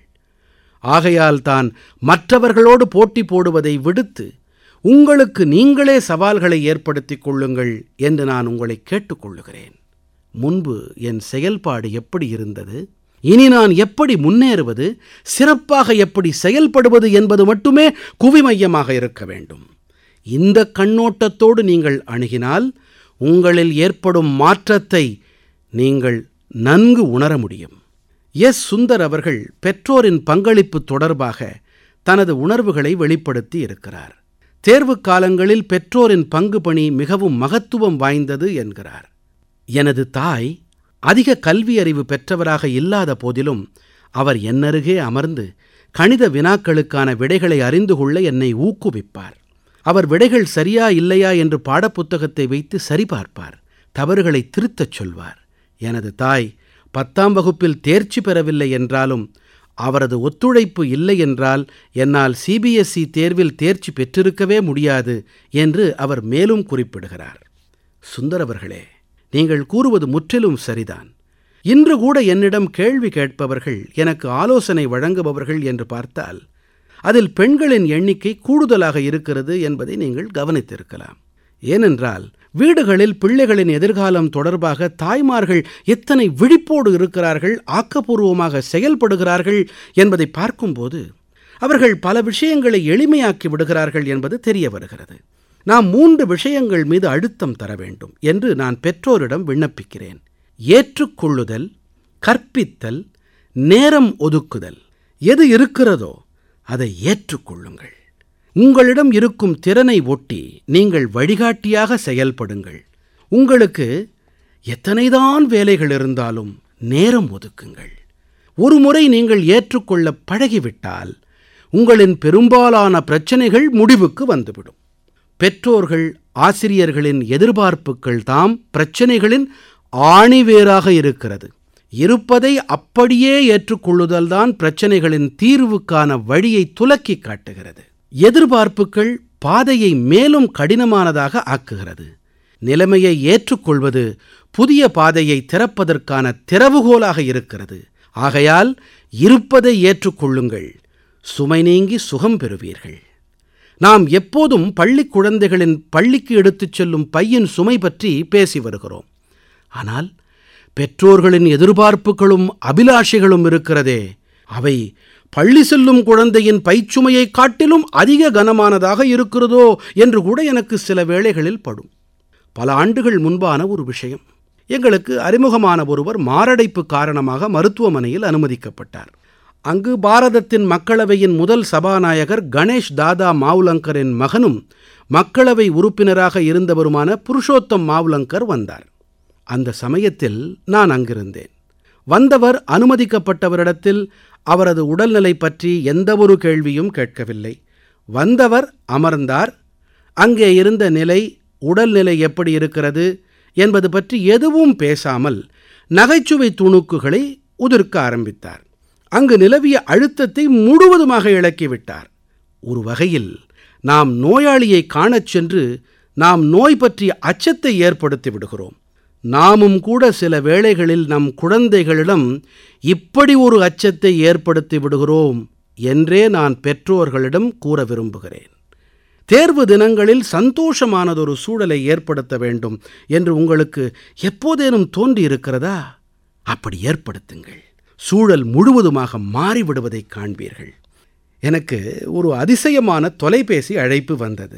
ஆகையால் தான் மற்றவர்களோடு போட்டி போடுவதை விடுத்து உங்களுக்கு நீங்களே சவால்களை ஏற்படுத்திக் கொள்ளுங்கள் என்று நான் உங்களை கேட்டுக்கொள்ளுகிறேன் முன்பு என் செயல்பாடு எப்படி இருந்தது இனி நான் எப்படி முன்னேறுவது சிறப்பாக எப்படி செயல்படுவது என்பது மட்டுமே குவிமையமாக இருக்க வேண்டும் இந்த கண்ணோட்டத்தோடு நீங்கள் அணுகினால் உங்களில் ஏற்படும் மாற்றத்தை நீங்கள் நன்கு உணர முடியும் எஸ் சுந்தர் அவர்கள் பெற்றோரின் பங்களிப்பு தொடர்பாக தனது உணர்வுகளை வெளிப்படுத்தி இருக்கிறார் தேர்வுக் காலங்களில் பெற்றோரின் பங்கு பணி மிகவும் மகத்துவம் வாய்ந்தது என்கிறார் எனது தாய் அதிக கல்வியறிவு பெற்றவராக இல்லாத போதிலும் அவர் என்னருகே அமர்ந்து கணித வினாக்களுக்கான விடைகளை அறிந்து கொள்ள என்னை ஊக்குவிப்பார் அவர் விடைகள் சரியா இல்லையா என்று பாடப்புத்தகத்தை வைத்து சரிபார்ப்பார் தவறுகளை திருத்தச் சொல்வார் எனது தாய் பத்தாம் வகுப்பில் தேர்ச்சி பெறவில்லை என்றாலும் அவரது ஒத்துழைப்பு இல்லை என்றால் என்னால் சிபிஎஸ்இ தேர்வில் தேர்ச்சி பெற்றிருக்கவே முடியாது என்று அவர் மேலும் குறிப்பிடுகிறார் சுந்தரவர்களே நீங்கள் கூறுவது முற்றிலும் சரிதான் இன்று கூட என்னிடம் கேள்வி கேட்பவர்கள் எனக்கு ஆலோசனை வழங்குபவர்கள் என்று பார்த்தால் அதில் பெண்களின் எண்ணிக்கை கூடுதலாக இருக்கிறது என்பதை நீங்கள் கவனித்திருக்கலாம் ஏனென்றால் வீடுகளில் பிள்ளைகளின் எதிர்காலம் தொடர்பாக தாய்மார்கள் எத்தனை விழிப்போடு இருக்கிறார்கள் ஆக்கப்பூர்வமாக செயல்படுகிறார்கள் என்பதை பார்க்கும்போது அவர்கள் பல விஷயங்களை எளிமையாக்கி விடுகிறார்கள் என்பது தெரிய வருகிறது நாம் மூன்று விஷயங்கள் மீது அழுத்தம் தர வேண்டும் என்று நான் பெற்றோரிடம் விண்ணப்பிக்கிறேன் ஏற்றுக்கொள்ளுதல் கற்பித்தல் நேரம் ஒதுக்குதல் எது இருக்கிறதோ அதை ஏற்றுக்கொள்ளுங்கள் உங்களிடம் இருக்கும் திறனை ஒட்டி நீங்கள் வழிகாட்டியாக செயல்படுங்கள் உங்களுக்கு எத்தனைதான் வேலைகள் இருந்தாலும் நேரம் ஒதுக்குங்கள் ஒரு முறை நீங்கள் ஏற்றுக்கொள்ள பழகிவிட்டால் உங்களின் பெரும்பாலான பிரச்சனைகள் முடிவுக்கு வந்துவிடும் பெற்றோர்கள் ஆசிரியர்களின் எதிர்பார்ப்புகள் தாம் பிரச்சனைகளின் ஆணிவேராக இருக்கிறது இருப்பதை அப்படியே ஏற்றுக்கொள்ளுதல்தான் பிரச்சனைகளின் தீர்வுக்கான வழியை துலக்கி காட்டுகிறது எதிர்பார்ப்புகள் பாதையை மேலும் கடினமானதாக ஆக்குகிறது நிலைமையை ஏற்றுக்கொள்வது புதிய பாதையை திறப்பதற்கான திறவுகோலாக இருக்கிறது ஆகையால் இருப்பதை ஏற்றுக்கொள்ளுங்கள் சுமை நீங்கி சுகம் பெறுவீர்கள் நாம் எப்போதும் பள்ளிக் குழந்தைகளின் பள்ளிக்கு எடுத்துச் செல்லும் பையின் சுமை பற்றி பேசி வருகிறோம் ஆனால் பெற்றோர்களின் எதிர்பார்ப்புகளும் அபிலாஷைகளும் இருக்கிறதே அவை பள்ளி செல்லும் குழந்தையின் பைச்சுமையைக் காட்டிலும் அதிக கனமானதாக இருக்கிறதோ என்று கூட எனக்கு சில வேளைகளில் படும் பல ஆண்டுகள் முன்பான ஒரு விஷயம் எங்களுக்கு அறிமுகமான ஒருவர் மாரடைப்பு காரணமாக மருத்துவமனையில் அனுமதிக்கப்பட்டார் அங்கு பாரதத்தின் மக்களவையின் முதல் சபாநாயகர் கணேஷ் தாதா மாவுலங்கரின் மகனும் மக்களவை உறுப்பினராக இருந்தவருமான புருஷோத்தம் மாவுலங்கர் வந்தார் அந்த சமயத்தில் நான் அங்கிருந்தேன் வந்தவர் அனுமதிக்கப்பட்டவரிடத்தில் அவரது உடல்நிலை பற்றி எந்தவொரு கேள்வியும் கேட்கவில்லை வந்தவர் அமர்ந்தார் அங்கே இருந்த நிலை உடல்நிலை எப்படி இருக்கிறது என்பது பற்றி எதுவும் பேசாமல் நகைச்சுவை துணுக்குகளை உதிர்க்க ஆரம்பித்தார் அங்கு நிலவிய அழுத்தத்தை முழுவதுமாக இழக்கிவிட்டார் ஒரு வகையில் நாம் நோயாளியை காணச் சென்று நாம் நோய் பற்றிய அச்சத்தை ஏற்படுத்தி விடுகிறோம் நாமும் கூட சில வேளைகளில் நம் குழந்தைகளிடம் இப்படி ஒரு அச்சத்தை ஏற்படுத்தி விடுகிறோம் என்றே நான் பெற்றோர்களிடம் கூற விரும்புகிறேன் தேர்வு தினங்களில் சந்தோஷமானதொரு சூழலை ஏற்படுத்த வேண்டும் என்று உங்களுக்கு எப்போதேனும் தோன்றியிருக்கிறதா அப்படி ஏற்படுத்துங்கள் சூழல் முழுவதுமாக மாறிவிடுவதைக் காண்பீர்கள் எனக்கு ஒரு அதிசயமான தொலைபேசி அழைப்பு வந்தது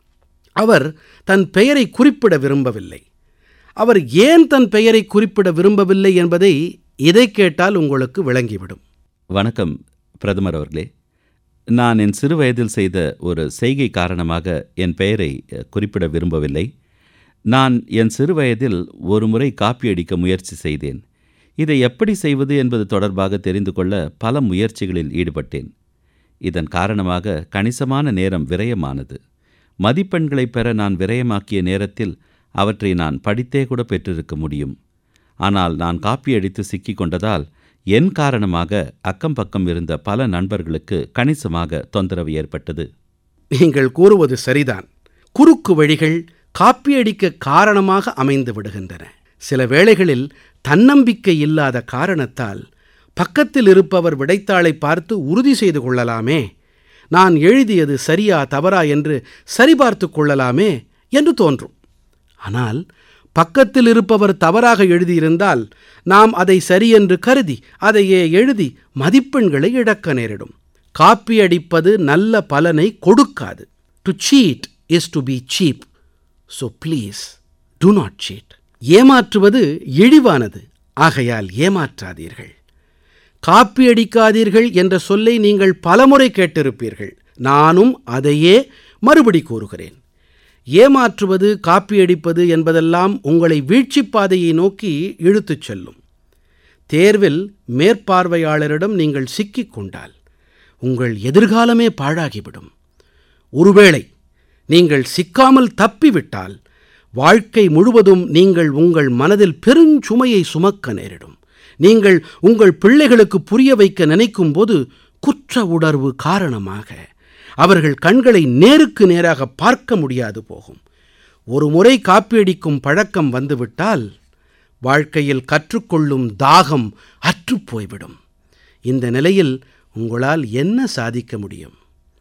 அவர் தன் பெயரை குறிப்பிட விரும்பவில்லை அவர் ஏன் தன் பெயரை குறிப்பிட விரும்பவில்லை என்பதை இதை கேட்டால் உங்களுக்கு விளங்கிவிடும் வணக்கம் பிரதமர் அவர்களே நான் என் சிறு வயதில் செய்த ஒரு செய்கை காரணமாக என் பெயரை அஹ், குறிப்பிட விரும்பவில்லை நான் என் சிறு வயதில் ஒரு முறை காப்பியடிக்க முயற்சி செய்தேன் இதை எப்படி செய்வது என்பது தொடர்பாக தெரிந்து கொள்ள பல முயற்சிகளில் ஈடுபட்டேன் இதன் காரணமாக கணிசமான நேரம் விரயமானது மதிப்பெண்களை பெற நான் விரயமாக்கிய நேரத்தில் அவற்றை நான் படித்தே கூட பெற்றிருக்க முடியும் ஆனால் நான் காப்பியடித்து சிக்கிக் கொண்டதால் என் காரணமாக அக்கம் பக்கம் இருந்த பல நண்பர்களுக்கு கணிசமாக தொந்தரவு ஏற்பட்டது நீங்கள் கூறுவது சரிதான் குறுக்கு வழிகள் காப்பியடிக்க காரணமாக அமைந்து விடுகின்றன சில வேளைகளில் தன்னம்பிக்கை இல்லாத காரணத்தால் பக்கத்தில் இருப்பவர் விடைத்தாளை பார்த்து உறுதி செய்து கொள்ளலாமே நான் எழுதியது சரியா தவறா என்று சரிபார்த்து கொள்ளலாமே என்று தோன்றும் ஆனால் பக்கத்தில் இருப்பவர் தவறாக எழுதியிருந்தால் நாம் அதை சரியென்று கருதி அதையே எழுதி மதிப்பெண்களை இழக்க நேரிடும் காப்பியடிப்பது நல்ல பலனை கொடுக்காது to cheat is to be cheap so please do not cheat ஏமாற்றுவது இழிவானது ஆகையால் ஏமாற்றாதீர்கள் காப்பியடிக்காதீர்கள் என்ற சொல்லை நீங்கள் பலமுறை கேட்டிருப்பீர்கள் நானும் அதையே மறுபடி கூறுகிறேன் ஏமாற்றுவது காப்பியடிப்பது என்பதெல்லாம் உங்களை வீழ்ச்சிப் பாதையை நோக்கி இழுத்துச் செல்லும் தேர்வில் மேற்பார்வையாளரிடம் நீங்கள் சிக்கிக் கொண்டால் உங்கள் எதிர்காலமே பாழாகிவிடும் ஒருவேளை நீங்கள் சிக்காமல் தப்பிவிட்டால் வாழ்க்கை முழுவதும் நீங்கள் உங்கள் மனதில் பெருஞ்சுமையை சுமக்க நேரிடும் நீங்கள் உங்கள் பிள்ளைகளுக்கு புரிய வைக்க நினைக்கும் போது குற்ற உணர்வு காரணமாக அவர்கள் கண்களை நேருக்கு நேராக பார்க்க முடியாது போகும் ஒரு முறை காப்பியடிக்கும் பழக்கம் வந்துவிட்டால் வாழ்க்கையில் கற்றுக்கொள்ளும் தாகம் அற்றுப் போய்விடும் இந்த நிலையில் உங்களால் என்ன சாதிக்க முடியும்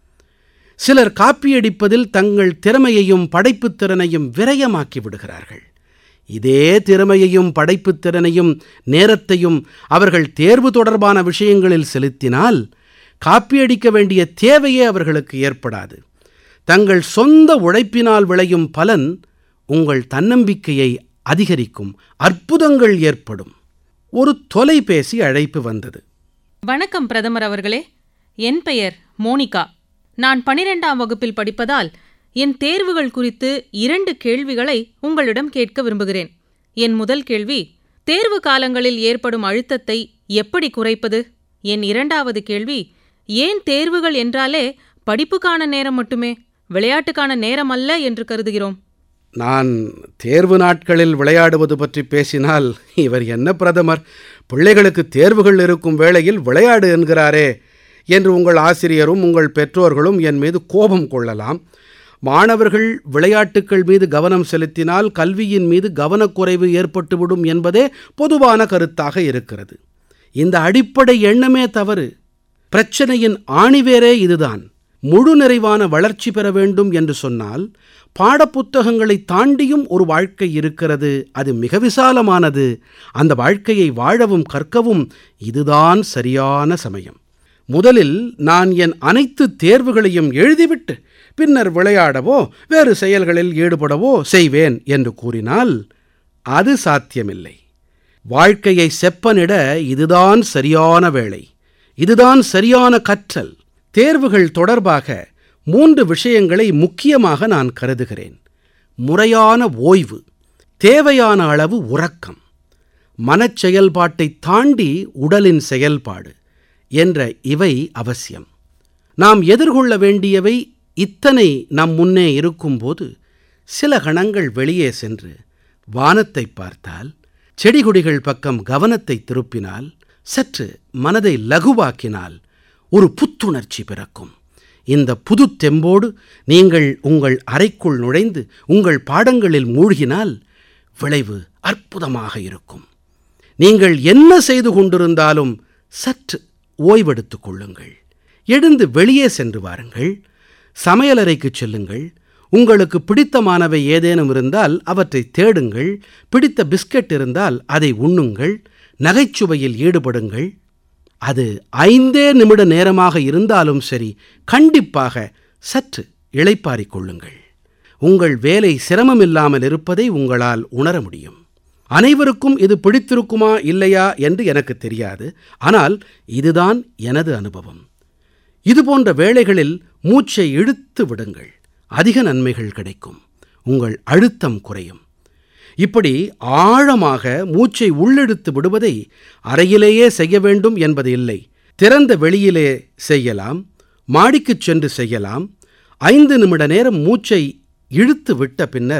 சிலர் காப்பியடிப்பதில் தங்கள் திறமையையும் படைப்புத் திறனையும் விரயமாக்கி விடுகிறார்கள் இதே திறமையையும் படைப்புத் திறனையும் நேரத்தையும் அவர்கள் தேர்வு தொடர்பான விஷயங்களில் செலுத்தினால் காப்பியடிக்க வேண்டிய தேவையே அவர்களுக்கு ஏற்படாது தங்கள் சொந்த உழைப்பினால் விளையும் பலன் உங்கள் தன்னம்பிக்கையை அதிகரிக்கும் அற்புதங்கள் ஏற்படும் ஒரு தொலைபேசி அழைப்பு வந்தது வணக்கம் பிரதமர் அவர்களே என் பெயர் மோனிகா நான் பனிரெண்டாம் வகுப்பில் படிப்பதால் என் தேர்வுகள் குறித்து இரண்டு கேள்விகளை உங்களிடம் கேட்க விரும்புகிறேன் என் முதல் கேள்வி தேர்வு காலங்களில் ஏற்படும் அழுத்தத்தை எப்படி குறைப்பது என் இரண்டாவது கேள்வி ஏன் தேர்வுகள் என்றாலே படிப்புக்கான நேரம் மட்டுமே விளையாட்டுக்கான நேரம் அல்ல என்று கருதுகிறோம் நான் தேர்வு நாட்களில் விளையாடுவது பற்றி பேசினால் இவர் என்ன பிரதமர் பிள்ளைகளுக்கு தேர்வுகள் இருக்கும் வேளையில் விளையாடு என்கிறாரே என்று உங்கள் ஆசிரியரும் உங்கள் பெற்றோர்களும் என் மீது கோபம் கொள்ளலாம் மாணவர்கள் விளையாட்டுக்கள் மீது கவனம் செலுத்தினால் கல்வியின் மீது கவனக்குறைவு ஏற்பட்டுவிடும் என்பதே பொதுவான கருத்தாக இருக்கிறது இந்த அடிப்படை எண்ணமே தவறு பிரச்சனையின் ஆணிவேரே இதுதான் முழு நிறைவான வளர்ச்சி பெற வேண்டும் என்று சொன்னால் பாடப்புத்தகங்களை தாண்டியும் ஒரு வாழ்க்கை இருக்கிறது அது மிக விசாலமானது அந்த வாழ்க்கையை வாழவும் கற்கவும் இதுதான் சரியான சமயம் முதலில் நான் என் அனைத்து தேர்வுகளையும் எழுதிவிட்டு பின்னர் விளையாடவோ வேறு செயல்களில் ஈடுபடவோ செய்வேன் என்று கூறினால் அது சாத்தியமில்லை வாழ்க்கையை செப்பனிட இதுதான் சரியான வேளை இதுதான் சரியான கற்றல் தேர்வுகள் தொடர்பாக மூன்று விஷயங்களை முக்கியமாக நான் கருதுகிறேன் முறையான ஓய்வு தேவையான அளவு உறக்கம் மனச் செயல்பாட்டை தாண்டி உடலின் செயல்பாடு என்ற இவை அவசியம் நாம் எதிர்கொள்ள வேண்டியவை இத்தனை நம் முன்னே இருக்கும்போது சில கணங்கள் வெளியே சென்று வானத்தை பார்த்தால் செடிகொடிகள் பக்கம் கவனத்தை திருப்பினால் சற்று மனதை லகுவாக்கினால் ஒரு புத்துணர்ச்சி பிறக்கும் இந்த புதுத் தெம்போடு நீங்கள் உங்கள் அறைக்குள் நுழைந்து உங்கள் பாடங்களில் மூழ்கினால் விளைவு அற்புதமாக இருக்கும் நீங்கள் என்ன செய்து கொண்டிருந்தாலும் சற்று ஓய்வெடுத்துக் கொள்ளுங்கள் எழுந்து வெளியே சென்று வாருங்கள் சமையலறைக்குச் செல்லுங்கள் உங்களுக்கு பிடித்தமானவை ஏதேனும் இருந்தால் அவற்றை தேடுங்கள் பிடித்த பிஸ்கட் இருந்தால் அதை உண்ணுங்கள் நகைச்சுவையில் ஈடுபடுங்கள் அது ஐந்தே நிமிட நேரமாக இருந்தாலும் சரி கண்டிப்பாக சற்று இளைப்பாறிக் கொள்ளுங்கள் உங்கள் வேலை சிரமமில்லாமல் இருப்பதை உங்களால் உணர முடியும் அனைவருக்கும் இது பிடித்திருக்குமா இல்லையா என்று எனக்கு தெரியாது ஆனால் இதுதான் எனது அனுபவம் இதுபோன்ற வேளைகளில் மூச்சை இழுத்து விடுங்கள் அதிக நன்மைகள் கிடைக்கும் உங்கள் அழுத்தம் குறையும் இப்படி ஆழமாக மூச்சை உள்ளெடுத்து விடுவதை அறையிலேயே செய்ய வேண்டும் என்பது இல்லை திறந்த வெளியிலே செய்யலாம் மாடிக்குச் சென்று செய்யலாம் ஐந்து நிமிட நேரம் மூச்சை இழுத்து விட்ட பின்னர்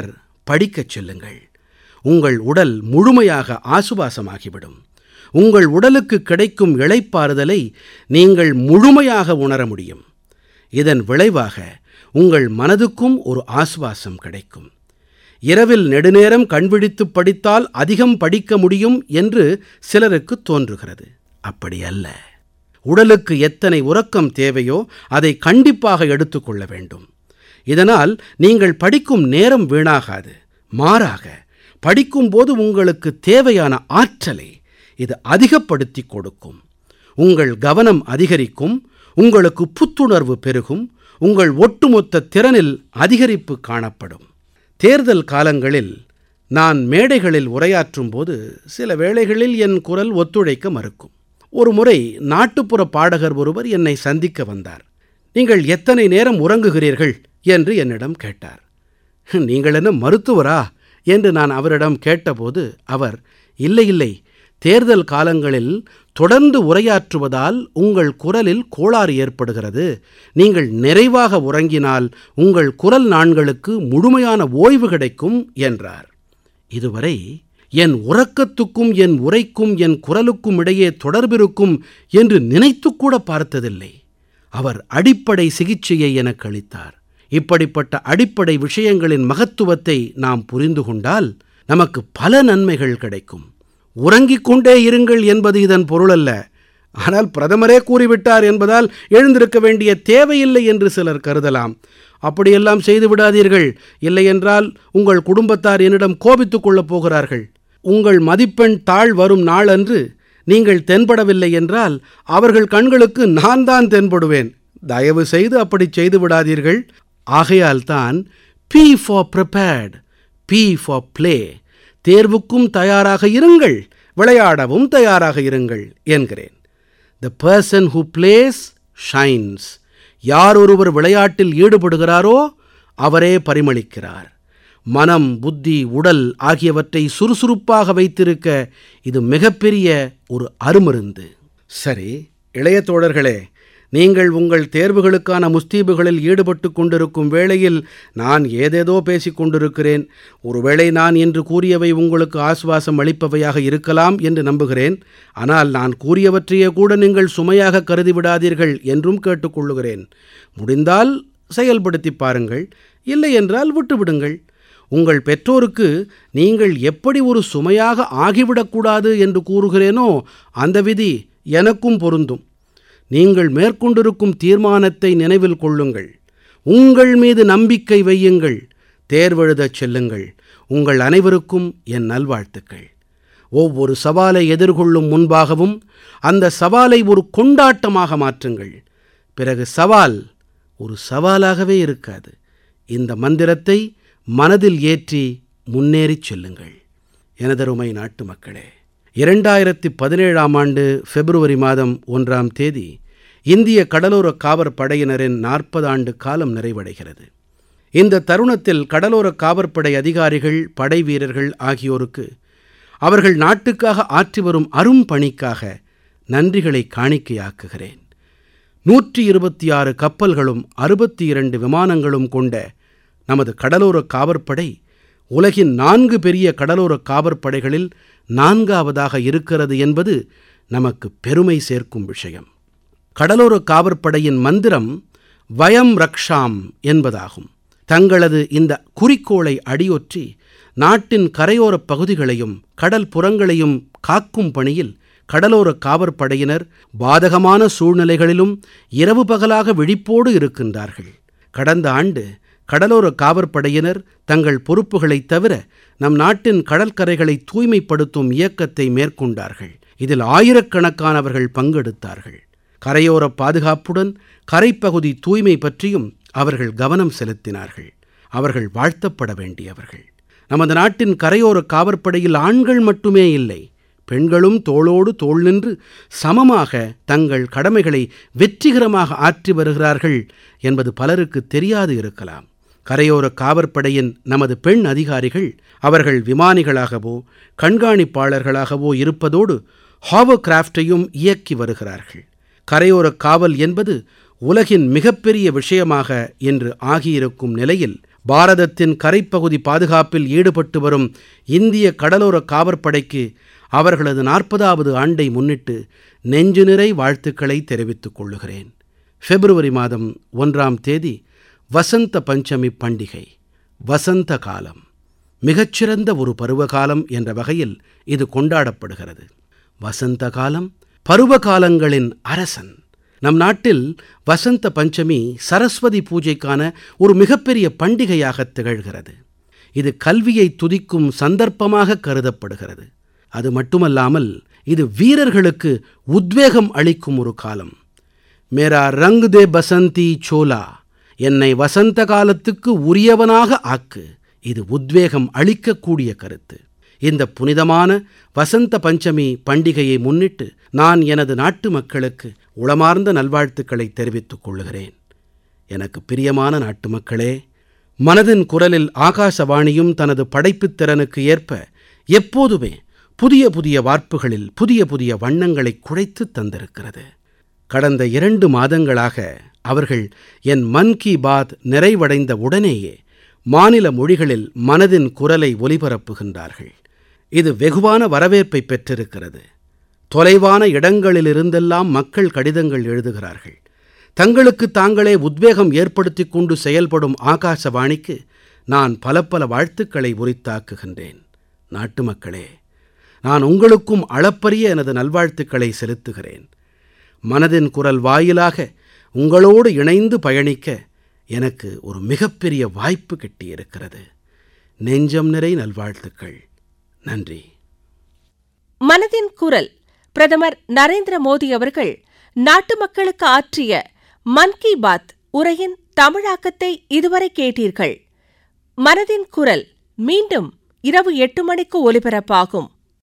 படிக்கச் செல்லுங்கள் உங்கள் உடல் முழுமையாக ஆசுவாசமாகிவிடும் உங்கள் உடலுக்கு கிடைக்கும் இளைப்பாறுதலை நீங்கள் முழுமையாக உணர முடியும் இதன் விளைவாக உங்கள் மனதுக்கும் ஒரு ஆசுவாசம் கிடைக்கும் இரவில் நெடுநேரம் கண்விழித்து படித்தால் அதிகம் படிக்க முடியும் என்று சிலருக்கு தோன்றுகிறது அப்படி அல்ல உடலுக்கு எத்தனை உறக்கம் தேவையோ அதை கண்டிப்பாக எடுத்துக்கொள்ள வேண்டும் இதனால் நீங்கள் படிக்கும் நேரம் வீணாகாது மாறாக படிக்கும்போது உங்களுக்கு தேவையான ஆற்றலை இது அதிகப்படுத்தி கொடுக்கும் உங்கள் கவனம் அதிகரிக்கும் உங்களுக்கு புத்துணர்வு பெருகும் உங்கள் ஒட்டுமொத்த திறனில் அதிகரிப்பு காணப்படும் தேர்தல் காலங்களில் நான் மேடைகளில் உரையாற்றும் போது சில வேளைகளில் என் குரல் ஒத்துழைக்க மறுக்கும் ஒரு முறை நாட்டுப்புற பாடகர் ஒருவர் என்னை சந்திக்க வந்தார் நீங்கள் எத்தனை நேரம் உறங்குகிறீர்கள் என்று என்னிடம் கேட்டார் நீங்கள் என்ன மருத்துவரா என்று நான் அவரிடம் கேட்டபோது அவர் இல்லை இல்லை தேர்தல் காலங்களில் தொடர்ந்து உரையாற்றுவதால் உங்கள் குரலில் கோளாறு ஏற்படுகிறது நீங்கள் நிறைவாக உறங்கினால் உங்கள் குரல் நாண்களுக்கு முழுமையான ஓய்வு கிடைக்கும் என்றார் இதுவரை என் உறக்கத்துக்கும் என் உரைக்கும் என் குரலுக்கும் இடையே தொடர்பிருக்கும் என்று நினைத்துக்கூட பார்த்ததில்லை அவர் அடிப்படை சிகிச்சையை எனக்கு அளித்தார் இப்படிப்பட்ட அடிப்படை விஷயங்களின் மகத்துவத்தை நாம் புரிந்து கொண்டால் நமக்கு பல நன்மைகள் கிடைக்கும் உறங்கிக் கொண்டே இருங்கள் என்பது இதன் பொருளல்ல ஆனால் பிரதமரே கூறிவிட்டார் என்பதால் எழுந்திருக்க வேண்டிய தேவையில்லை என்று சிலர் கருதலாம் அப்படியெல்லாம் செய்து விடாதீர்கள் இல்லையென்றால் உங்கள் குடும்பத்தார் என்னிடம் கோபித்துக் கொள்ளப் போகிறார்கள் உங்கள் மதிப்பெண் தாழ் வரும் நாளன்று நீங்கள் தென்படவில்லை என்றால் அவர்கள் கண்களுக்கு நான் தான் தென்படுவேன் தயவு செய்து அப்படி செய்து விடாதீர்கள் ஆகையால் தான் be for prepared be for play தேர்வுக்கும் தயாராக இருங்கள் விளையாடவும் தயாராக இருங்கள் என்கிறேன் the person who plays shines யார் ஒருவர் விளையாட்டில் ஈடுபடுகிறாரோ அவரே பரிமளிக்கிறார் மனம் புத்தி உடல் ஆகியவற்றை சுறுசுறுப்பாக வைத்திருக்க இது மிகப்பெரிய ஒரு அருமருந்து சரி இளைய தோழர்களே நீங்கள் உங்கள் தேர்வுகளுக்கான முஸ்தீபுகளில் ஈடுபட்டு கொண்டிருக்கும் வேளையில் நான் ஏதேதோ பேசிக் கொண்டிருக்கிறேன் ஒருவேளை நான் இன்று கூறியவை உங்களுக்கு ஆசுவாசம் அளிப்பவையாக இருக்கலாம் என்று நம்புகிறேன் ஆனால் நான் கூறியவற்றையே கூட நீங்கள் சுமையாக கருதி விடாதீர்கள் என்றும் கேட்டுக்கொள்ளுகிறேன் முடிந்தால் செயல்படுத்தி பாருங்கள் இல்லை என்றால் விட்டுவிடுங்கள் உங்கள் பெற்றோருக்கு நீங்கள் எப்படி ஒரு சுமையாக ஆகிவிடக்கூடாது என்று கூறுகிறேனோ அந்த விதி எனக்கும் பொருந்தும் நீங்கள் மேற்கொண்டிருக்கும் தீர்மானத்தை நினைவில் கொள்ளுங்கள் உங்கள் மீது நம்பிக்கை வையுங்கள் தேர்வெழுதச் செல்லுங்கள் உங்கள் அனைவருக்கும் என் நல்வாழ்த்துக்கள் ஒவ்வொரு சவாலை எதிர்கொள்ளும் முன்பாகவும் அந்த சவாலை ஒரு கொண்டாட்டமாக மாற்றுங்கள் பிறகு சவால் ஒரு சவாலாகவே இருக்காது இந்த மந்திரத்தை மனதில் ஏற்றி முன்னேறிச் செல்லுங்கள் எனதருமை நாட்டு மக்களே இரண்டாயிரத்தி பதினேழாம் ஆண்டு பிப்ரவரி மாதம் ஒன்றாம் தேதி இந்திய கடலோர காவற் படையினரின் நாற்பது ஆண்டு காலம் நிறைவடைகிறது இந்த தருணத்தில் கடலோர காவற்படை அதிகாரிகள் படை வீரர்கள் ஆகியோருக்கு அவர்கள் நாட்டுக்காக ஆற்றி வரும் அரும் பணிக்காக நன்றிகளை காணிக்கையாக்குகிறேன் நூற்றி இருபத்தி ஆறு கப்பல்களும் அறுபத்தி இரண்டு விமானங்களும் கொண்ட நமது கடலோர காவற்படை உலகின் நான்கு பெரிய கடலோர காவற்படைகளில் நான்காவதாக இருக்கிறது என்பது நமக்கு பெருமை சேர்க்கும் விஷயம் கடலோர காவற்படையின் மந்திரம் வயம் ரக்ஷாம் என்பதாகும் தங்களது இந்த குறிக்கோளை அடியொற்றி நாட்டின் கரையோரப் பகுதிகளையும் கடல் புறங்களையும் காக்கும் பணியில் கடலோர காவற்படையினர் பாதகமான சூழ்நிலைகளிலும் இரவு பகலாக விழிப்போடு இருக்கின்றார்கள் கடந்த ஆண்டு கடலோர காவற்படையினர் தங்கள் பொறுப்புகளைத் தவிர நம் நாட்டின் கடற்கரைகளை தூய்மைப்படுத்தும் இயக்கத்தை மேற்கொண்டார்கள் இதில் ஆயிரக்கணக்கானவர்கள் பங்கெடுத்தார்கள் கரையோர பாதுகாப்புடன் கரைப்பகுதி தூய்மை பற்றியும் அவர்கள் கவனம் செலுத்தினார்கள் அவர்கள் வாழ்த்தப்பட வேண்டியவர்கள் நமது நாட்டின் கரையோர காவற்படையில் ஆண்கள் மட்டுமே இல்லை பெண்களும் தோளோடு தோள் நின்று சமமாக தங்கள் கடமைகளை வெற்றிகரமாக ஆற்றி வருகிறார்கள் என்பது பலருக்கு தெரியாது இருக்கலாம் கரையோர காவற்படையின் நமது பெண் அதிகாரிகள் அவர்கள் விமானிகளாகவோ கண்காணிப்பாளர்களாகவோ இருப்பதோடு ஹாவோகிராஃப்டையும் இயக்கி வருகிறார்கள் கரையோர காவல் என்பது உலகின் மிகப்பெரிய விஷயமாக இன்று ஆகியிருக்கும் நிலையில் பாரதத்தின் கரைப்பகுதி பாதுகாப்பில் ஈடுபட்டு வரும் இந்திய கடலோர காவற்படைக்கு அவர்களது நாற்பதாவது ஆண்டை முன்னிட்டு நெஞ்சு நிறை வாழ்த்துக்களை தெரிவித்துக் கொள்ளுகிறேன் பிப்ரவரி மாதம் ஒன்றாம் தேதி வசந்த பஞ்சமி பண்டிகை வசந்த காலம் மிகச்சிறந்த ஒரு பருவகாலம் என்ற வகையில் இது கொண்டாடப்படுகிறது வசந்த காலம் பருவகாலங்களின் அரசன் நம் நாட்டில் வசந்த பஞ்சமி சரஸ்வதி பூஜைக்கான ஒரு மிகப்பெரிய பண்டிகையாக திகழ்கிறது இது கல்வியை துதிக்கும் சந்தர்ப்பமாக கருதப்படுகிறது அது மட்டுமல்லாமல் இது வீரர்களுக்கு உத்வேகம் அளிக்கும் ஒரு காலம் மேரா ரங் தே பசந்தி சோலா என்னை வசந்த காலத்துக்கு உரியவனாக ஆக்கு இது உத்வேகம் அளிக்கக்கூடிய கருத்து இந்த புனிதமான வசந்த பஞ்சமி பண்டிகையை முன்னிட்டு நான் எனது நாட்டு மக்களுக்கு உளமார்ந்த நல்வாழ்த்துக்களை தெரிவித்துக் கொள்கிறேன் எனக்கு பிரியமான நாட்டு மக்களே மனதின் குரலில் ஆகாசவாணியும் தனது படைப்புத் திறனுக்கு ஏற்ப எப்போதுமே புதிய புதிய வார்ப்புகளில் புதிய புதிய வண்ணங்களை குழைத்து தந்திருக்கிறது கடந்த இரண்டு மாதங்களாக அவர்கள் என் மன் கி பாத் நிறைவடைந்த உடனேயே மாநில மொழிகளில் மனதின் குரலை ஒலிபரப்புகின்றார்கள் இது வெகுவான வரவேற்பை பெற்றிருக்கிறது தொலைவான இடங்களிலிருந்தெல்லாம் மக்கள் கடிதங்கள் எழுதுகிறார்கள் தங்களுக்கு தாங்களே உத்வேகம் ஏற்படுத்திக் கொண்டு செயல்படும் ஆகாசவாணிக்கு நான் பல பல வாழ்த்துக்களை உரித்தாக்குகின்றேன் நாட்டு மக்களே நான் உங்களுக்கும் அளப்பரிய எனது நல்வாழ்த்துக்களை செலுத்துகிறேன் மனதின் குரல் வாயிலாக உங்களோடு இணைந்து பயணிக்க எனக்கு ஒரு மிகப்பெரிய வாய்ப்பு கிட்டியிருக்கிறது நெஞ்சம் நிறை நல்வாழ்த்துக்கள் நன்றி மனதின் குரல் பிரதமர் நரேந்திர மோடி அவர்கள் நாட்டு மக்களுக்கு ஆற்றிய மன் கி பாத் உரையின் தமிழாக்கத்தை இதுவரை கேட்டீர்கள் மனதின் குரல் மீண்டும் இரவு எட்டு மணிக்கு ஒலிபரப்பாகும்